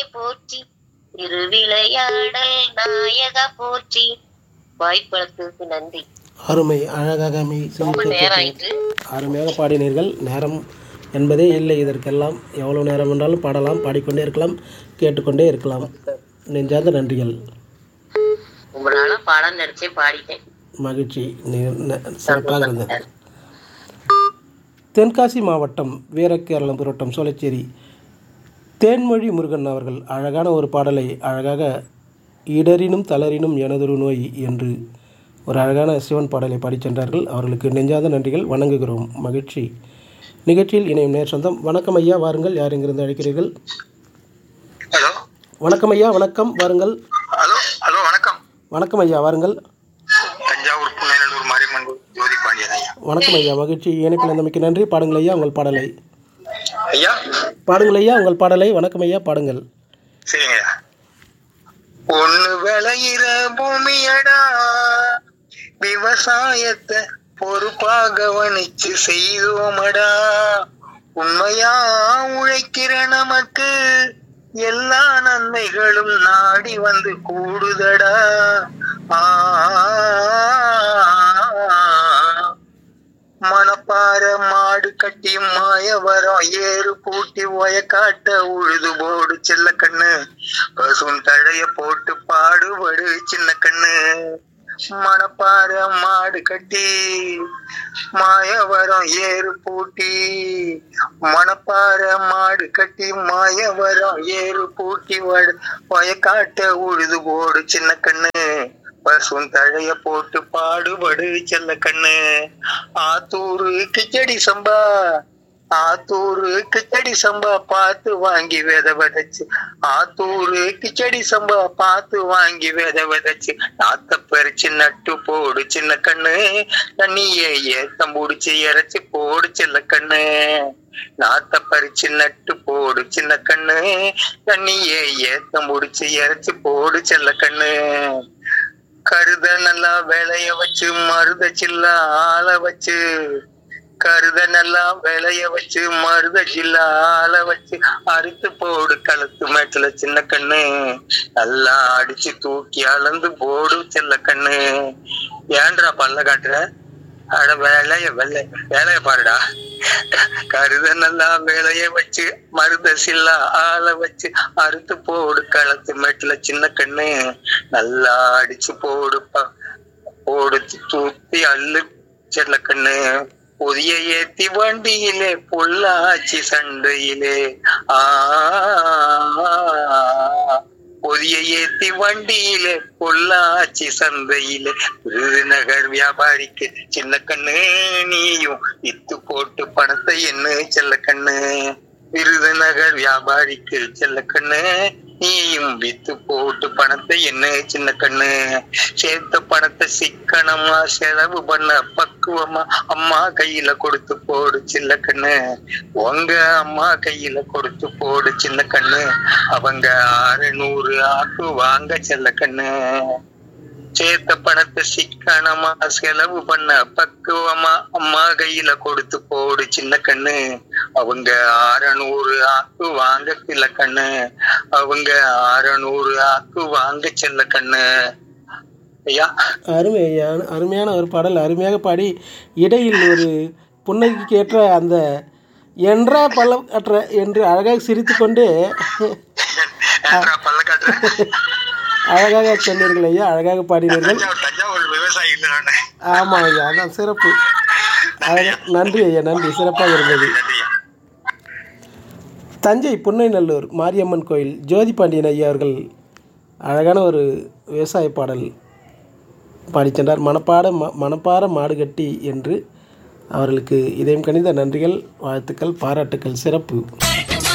போற்றி திருவிளையாடல் நாயகா போற்றி வாய்ப்பளத்துக்கு நன்றி அருமை அழகாக அமை ரொம்ப நேரம் ஆயிட்டு அருமையாக பாடினீர்கள் நேரம் என்பதே இல்லை இதற்கெல்லாம் எவ்வளவு நேரம் என்றாலும் பாடலாம் பாடிக்கொண்டே இருக்கலாம் கேட்டுக்கொண்டே இருக்கலாம் நெஞ்சார்ந்த நன்றிகள் ரொம்ப நாளா பாடம் நடிச்சே பாடிட்டேன் மகிழ்ச்சி நி- ந- சிறப்பாக இருந்தது தென்காசி மாவட்டம் வீரகேரளம் புரோட்டம் சோலைச்சேரி தேன்மொழி முருகன் அவர்கள் அழகான ஒரு பாடலை அழகாக இடரினும் தளரினும் எனதொரு நோய் என்று ஒரு அழகான சிவன் பாடலை பாடிச் சென்றார்கள் அவர்களுக்கு நெஞ்சாத நன்றிகள் வணங்குகிறோம் மகிழ்ச்சி நிகழ்ச்சியில் இணையும் நேர் சொந்தம் வணக்கம் ஐயா வாருங்கள் யார் எங்கிருந்து அழைக்கிறீர்கள் ஹலோ வணக்கம் ஐயா வணக்கம் வாருங்கள் ஹலோ ஹலோ வணக்கம் வணக்கம் ஐயா வாருங்கள் தஞ்சாவூர் புன்னைநல்லூர் மாரியம்மன் கோயில் ஜோதி பாண்டியன் ஐயா வணக்கம் ஐயா மகிழ்ச்சி இணைப்பில் இருந்தமைக்கு நன்றி பாடுங்கள் ஐயா உங்கள் பாடலை ஐயா பாடுங்கள் ஐயா உங்கள் பாடலை வணக்கம் ஐயா பாடுங்கள் சரிங்க ஐயா ஒண்ணு விளையிற பூமியடா விவசாயத்தை பொறுப்பாக கவனிச்சு செய்தோமடா உண்மையா உழைக்கிற நமக்கு எல்லா நன்மைகளும் நாடி வந்து கூடுதடா ஆ மணப்பாற மாடு கட்டி மாயவரம் ஏறு பூட்டி காட்ட உழுது போடு செல்ல கண்ணு பசும் தழைய போட்டு பாடுபடு சின்ன கண்ணு மணப்பாற மாடு கட்டி மாயவரம் ஏறு பூட்டி மணப்பாற மாடு கட்டி மாயவரம் ஏறு பூட்டி வடு காட்ட உழுது போடு சின்ன கண்ணு பசும் தழைய போட்டு பாடுபடு செல்ல கண்ணு ஆத்தூரு கிச்சடி சம்பா ஆத்தூரு கிச்சடி சம்பா பார்த்து வாங்கி வித விதைச்சு ஆத்தூரு கிச்சடி சம்பா பார்த்து வாங்கி வித விதைச்சு நாத்த பறிச்சு நட்டு போடு சின்ன கண்ணு தண்ணியே ஏத்தம் புடிச்சு இறைச்சி போடு செல்ல கண்ணு நாத்த பறிச்சு நட்டு போடு சின்ன கண்ணு தண்ணியே ஏத்தம் புடிச்சு இறைச்சி போடு செல்ல கண்ணு கருத நல்லா விளைய வச்சு மருத சில்ல ஆள வச்சு கருத நல்லா விளைய வச்சு மருத சில்ல ஆள வச்சு அறுத்து போடு களத்து மேட்டுல சின்ன கண்ணு நல்லா அடிச்சு தூக்கி அளந்து போடு செல்ல கண்ணு ஏன்றா பல்ல காட்டுற அட வேலைய வெள்ளை வேலைய பாருடா கருத நல்லா வேலைய வச்சு மருத சில்லா ஆள வச்சு அறுத்து போடு களத்து மேட்டுல சின்ன கண்ணு நல்லா அடிச்சு போடுப்பா போடு தூத்தி அள்ளு செல்ல கண்ணு புதிய ஏத்தி வண்டியிலே பொள்ளாச்சி சண்டையிலே ஆ புதிய ஏத்தி வண்டியிலே பொள்ளாச்சி சந்தையிலே விருதுநகர் வியாபாரிக்கு சின்ன கண்ணு நீயும் இத்து போட்டு பணத்தை என்ன செல்ல கண்ணு விருதுநகர் வியாபாரிக்கு செல்ல கண்ணு நீயும் வித்து போட்டு பணத்தை என்ன சின்ன கண்ணு சேர்த்த பணத்தை சிக்கனமா செலவு பண்ண பக்குவமா அம்மா கையில கொடுத்து போடு சின்ன கண்ணு உங்க அம்மா கையில கொடுத்து போடு சின்ன கண்ணு அவங்க அறுநூறு ஆக்கு வாங்க செல்ல கண்ணு சேர்த்த பணத்தை சிக்கனமா செலவு பண்ண பக்குவமா அம்மா கையில கொடுத்து போடு சின்ன கண்ணு அவங்க அறநூறு ஆக்கு வாங்க சில்ல கண்ணு அவங்க அறநூறு ஆக்கு வாங்க செல்ல கண்ணு ஐயா அருமை ஐயா அருமையான ஒரு பாடல் அருமையாக பாடி இடையில் ஒரு புன்னகைக்கு ஏற்ற அந்த என்ற பல்லக்கற்ற என்று அழகாக சிரித்துக்கொண்டு ஏன்டா பல்ல காட்டுற அழகாக சொன்னீர்கள் ஐயா அழகாக பாடினீர்கள் தஞ்சாவூர் தஞ்சாவூர் விவசாயி இல்லை நானு ஆமாம் ஐயா அதான் சிறப்பு அழகா நன்றி ஐயா நன்றி சிறப்பாக இருந்தது நன்றியா தஞ்சை புன்னைநல்லூர் மாரியம்மன் கோயில் ஜோதி பாண்டியன் ஐயா அவர்கள் அழகான ஒரு விவசாய பாடல் பாடிச் சென்றார் மணப்பாட ம மணப்பாற மாடு கட்டி என்று அவர்களுக்கு இதயம் கணித நன்றிகள் வாழ்த்துக்கள் பாராட்டுக்கள் சிறப்பு